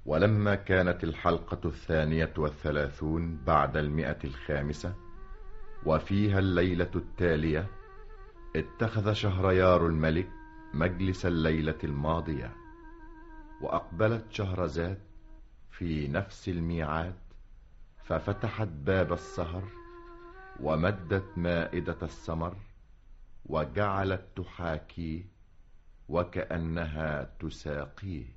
ولما كانت الحلقة الثانية والثلاثون بعد المئة الخامسة وفيها الليلة التالية اتخذ شهريار الملك مجلس الليلة الماضية وأقبلت شهرزاد في نفس الميعاد ففتحت باب السهر ومدت مائدة السمر وجعلت تحاكيه وكأنها تساقيه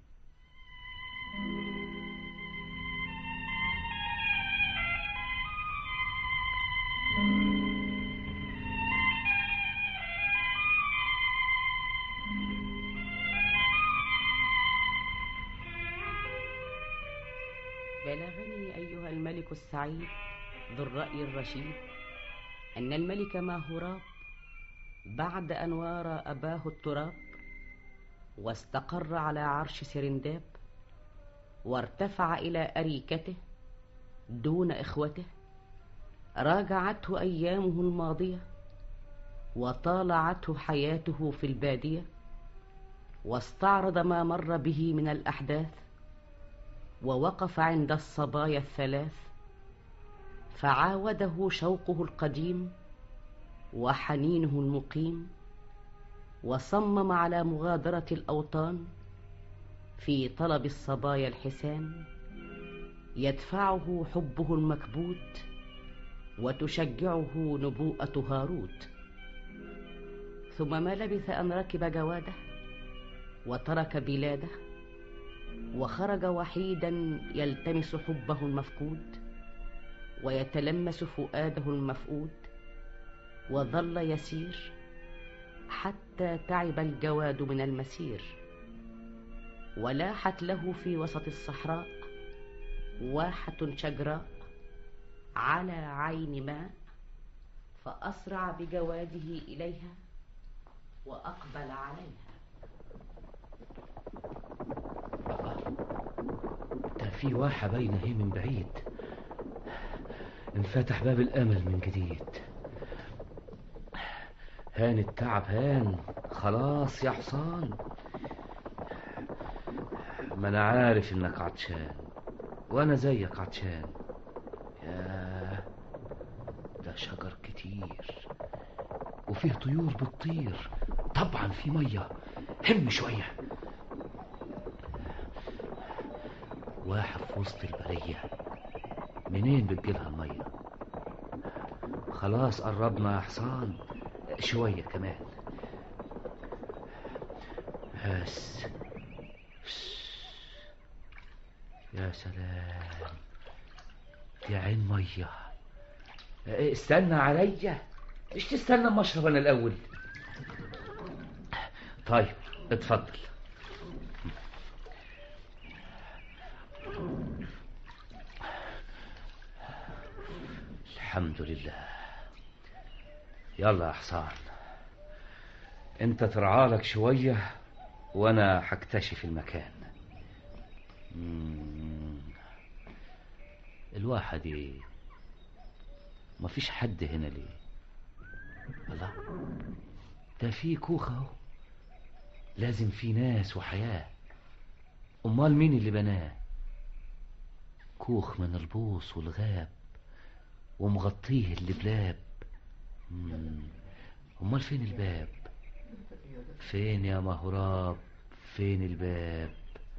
بلغني أيها الملك السعيد ذو الرأي الرشيد أن الملك ماهوراب بعد أن وارى أباه التراب واستقر على عرش سرنداب وارتفع إلى أريكته دون إخوته راجعته أيامه الماضية وطالعته حياته في البادية واستعرض ما مر به من الأحداث ووقف عند الصبايا الثلاث فعاوده شوقه القديم وحنينه المقيم وصمم على مغادرة الأوطان في طلب الصبايا الحسان يدفعه حبه المكبوت وتشجعه نبوءة هاروت ثم ما لبث أن ركب جواده وترك بلاده وخرج وحيدا يلتمس حبه المفقود ويتلمس فؤاده المفقود وظل يسير حتى تعب الجواد من المسير ولاحت له في وسط الصحراء واحة شجراء على عين ماء فأسرع بجواده إليها وأقبل عليها ده في واحة باينة هي من بعيد انفتح باب الأمل من جديد هان التعب هان خلاص يا حصان ما أنا عارف إنك عطشان وأنا زيك عطشان ياه ده شجر كتير وفيه طيور بتطير طبعا في مية هم شوية واحد في وسط البرية منين بتجيلها المية خلاص قربنا يا حصان شوية كمان بس يا سلام يا عين مية استنى عليا مش تستنى اما اشرب انا الاول طيب اتفضل الحمد لله يلا يا حصان انت ترعالك شوية وانا هكتشف المكان مم. الواحة دي مفيش حد هنا ليه الله ده في كوخ اهو لازم في ناس وحياة امال مين اللي بناه كوخ من البوص والغاب ومغطيه اللبلاب مم. امال فين الباب فين يا مهراب فين الباب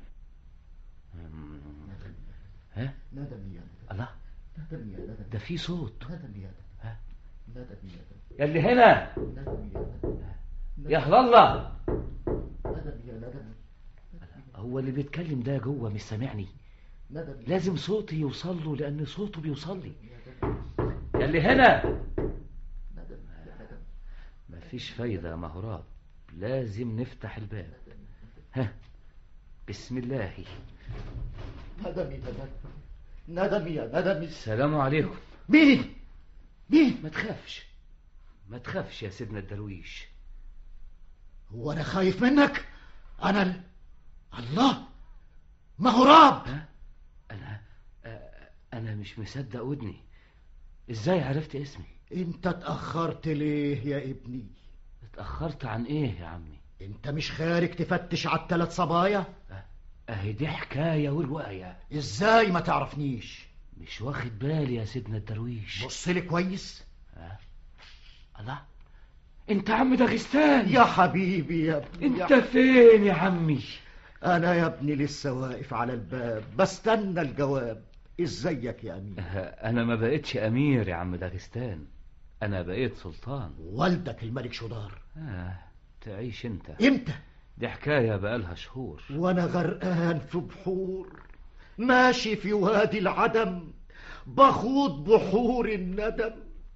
مم. ها ندم يا الله ندم يا ندم ده في صوت ندم يا ها ندم يا ندم يا اللي هنا ندم يا ندم يا هلا الله ندم يا ندم هو اللي بيتكلم ده جوه مش سامعني ندم يا لازم صوتي يوصل له لان صوته بيوصل لي ندم يا اللي هنا ندم يا ندم مفيش فايدة يا مهراب لازم نفتح الباب ها بسم الله ندم يا ندم ندم يا ندم السلام عليكم مين مين ما تخافش ما تخافش يا سيدنا الدرويش هو انا خايف منك انا ال... الله مهراب ها انا آه، انا مش مصدق ودني ازاي عرفت اسمي انت اتاخرت ليه يا ابني اتاخرت عن ايه يا عمي انت مش خارج تفتش على الثلاث صبايا اهي دي حكاية ورواية ازاي ما تعرفنيش مش واخد بالي يا سيدنا الدرويش بص لي كويس الله انت عم داغستان يا حبيبي يا ابني انت فين يا عمي انا يا ابني لسه واقف على الباب بستنى الجواب ازيك يا امين انا ما بقتش امير يا عم داغستان انا بقيت سلطان والدك الملك شدار آه تعيش انت امتى دي حكاية بقالها شهور وانا غرقان في بحور ماشي في وادي العدم بخوض بحور الندم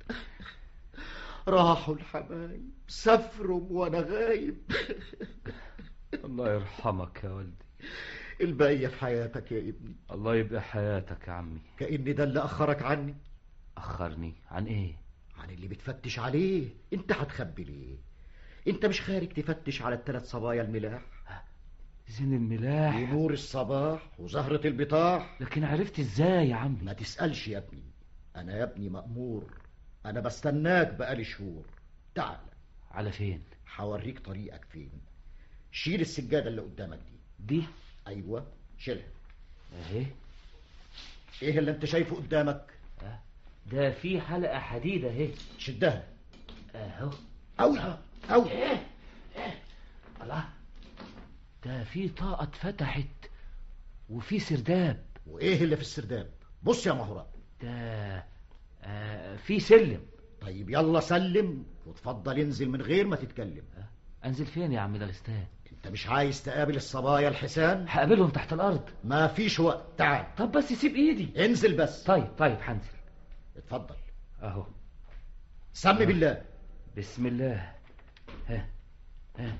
راحوا الحبايب سافروا وانا غايب الله يرحمك يا ولدي الباقية في حياتك يا ابني الله يبقى حياتك يا عمي كأن ده اللي أخرك عني أخرني عن إيه؟ عن اللي بتفتش عليه انت هتخبي ليه انت مش خارج تفتش على الثلاث صبايا الملاح زين الملاح ونور الصباح وزهرة البطاح لكن عرفت ازاي يا عمي ما تسألش يا ابني أنا يا ابني مأمور أنا بستناك بقالي شهور تعال على فين هوريك طريقك فين شيل السجادة اللي قدامك دي دي أيوة شيلها اهي إيه اللي أنت شايفه قدامك آه. ده في حلقة حديدة اهي شدها اهو أوي أوي الله ده في طاقة اتفتحت وفي سرداب وإيه اللي في السرداب بص يا مهراب ده آه في سلم طيب يلا سلم وتفضل انزل من غير ما تتكلم انزل فين يا عم داغستان انت مش عايز تقابل الصبايا الحسان هقابلهم تحت الارض ما فيش وقت تعال طب بس سيب ايدي انزل بس طيب طيب هنزل اتفضل اهو سمي بالله بسم الله ها ها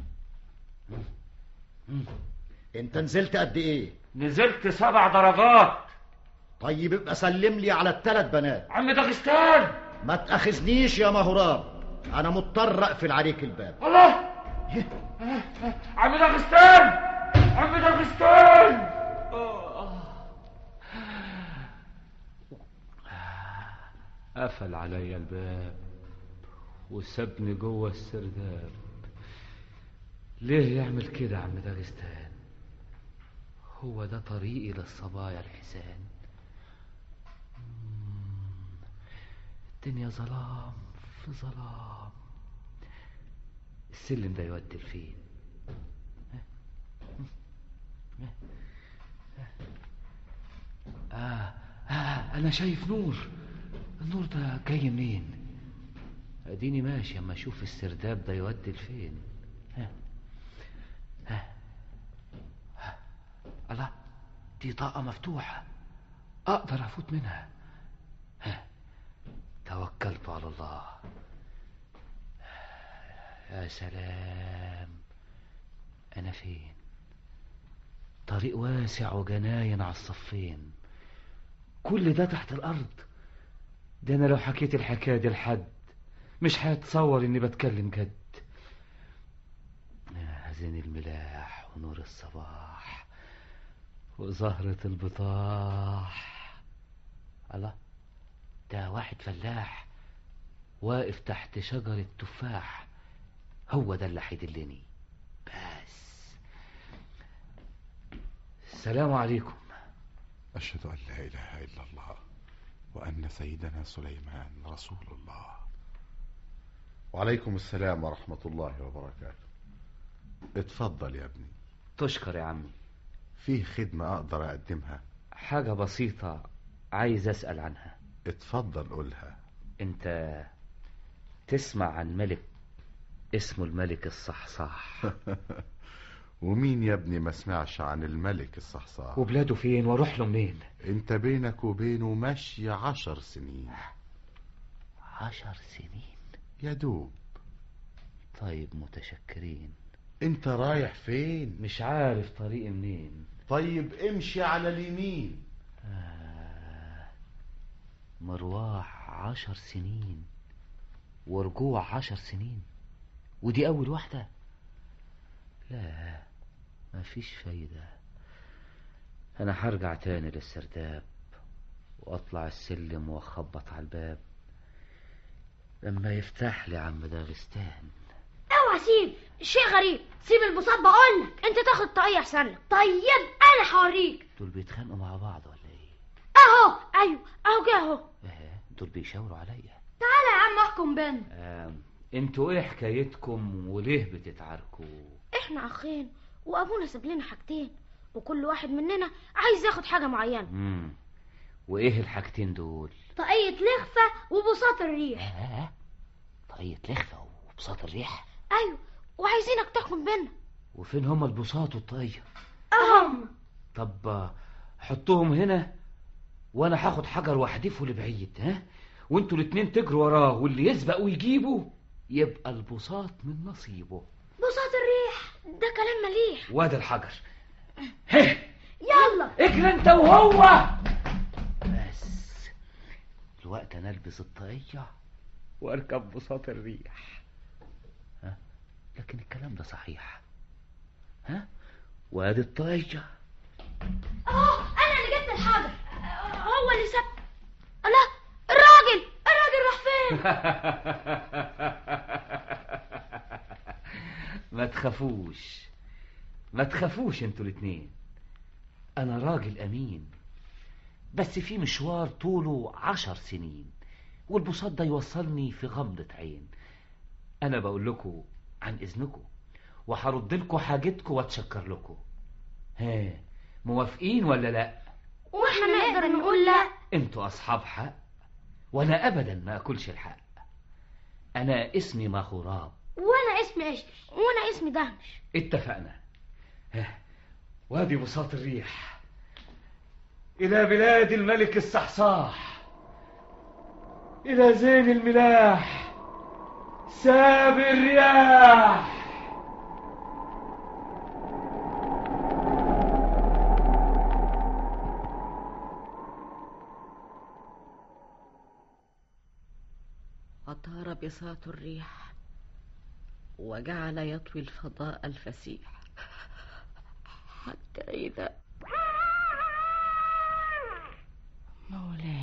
انت نزلت قد ايه نزلت سبع درجات طيب ابقى سلم لي على الثلاث بنات عم داغستان ما تاخذنيش يا مهراب انا مضطر اقفل عليك الباب الله عم داغستان عم داغستان قفل علي الباب وسابني جوه السرداب ليه يعمل كده عم داغستان هو ده طريقي للصبايا الحسان مم. الدنيا ظلام في ظلام السلم ده يودي لفين آه, آه أنا شايف نور النور ده جاي منين أديني ماشي أما أشوف السرداب ده يودي لفين ها ها ها الله دي طاقة مفتوحة أقدر أفوت منها ها توكلت على الله يا سلام أنا فين طريق واسع وجناين على الصفين كل ده تحت الأرض ده أنا لو حكيت الحكاية دي لحد مش هيتصور إني بتكلم جد زين الملاح ونور الصباح وزهرة البطاح الله ده واحد فلاح واقف تحت شجرة تفاح هو ده اللي هيدلني بس السلام عليكم أشهد أن لا إله إلا الله وأن سيدنا سليمان رسول الله وعليكم السلام ورحمة الله وبركاته اتفضل يا ابني تشكر يا عمي فيه خدمة أقدر أقدمها حاجة بسيطة عايز أسأل عنها اتفضل قولها انت تسمع عن ملك اسمه الملك الصحصاح ومين يا ابني ما سمعش عن الملك الصحصاح وبلاده فين واروح له منين انت بينك وبينه ماشي عشر سنين عشر سنين يا دوب طيب متشكرين انت رايح فين مش عارف طريقي منين طيب امشي على اليمين آه مروح عشر سنين ورجوع عشر سنين ودي أول واحدة لا مفيش فايدة أنا هرجع تاني للسرداب وأطلع السلم وأخبط على الباب لما يفتح لي عم داغستان اوعى اسيب شيء غريب سيب البساط بقول لك انت تاخد طاقية احسن لك طيب انا هوريك دول بيتخانقوا مع بعض ولا ايه اهو ايوه اهو جه اهو إيه، دول بيشاوروا عليا تعالى يا عم احكم بينا آم، انتوا ايه حكايتكم وليه بتتعاركوا احنا اخين وابونا ساب لنا حاجتين وكل واحد مننا عايز ياخد حاجة معينة مم. وايه الحاجتين دول طاقية لخفة وبساط الريح آه طاقية لخفة وبساط الريح ايوه وعايزينك تحكم بينا وفين هما البساط والطاقية اهم طب آه، حطوهم هنا وانا هاخد حجر واحدفه لبعيد ها وانتوا الاتنين تجروا وراه واللي يسبق ويجيبه يبقى البساط من نصيبه بساط الريح ده كلام مليح وادي الحجر هه يلا اجري انت وهو بس الوقت انا البس الطاقية واركب بساط الريح ها لكن الكلام ده صحيح ها وادي الطاقية اهو انا اللي جبت الحجر هو اللي ساب لا الراجل الراجل راح فين ما تخافوش ما تخافوش انتوا الاتنين انا راجل امين بس في مشوار طوله عشر سنين والبساط ده يوصلني في غمضة عين انا بقول لكم عن اذنكم وهرد لكم حاجتكم واتشكر لكم ها موافقين ولا لا واحنا نقدر نقول لا انتوا اصحاب حق وانا ابدا ما اكلش الحق انا اسمي مغراب وانا اسمي ايش وانا اسمي دهمش اتفقنا ها، وادي بساط الريح إلى بلاد الملك الصحصاح إلى زين الملاح ساب الرياح وطار بساط الريح وجعل يطوي الفضاء الفسيح حتى إذا مولاي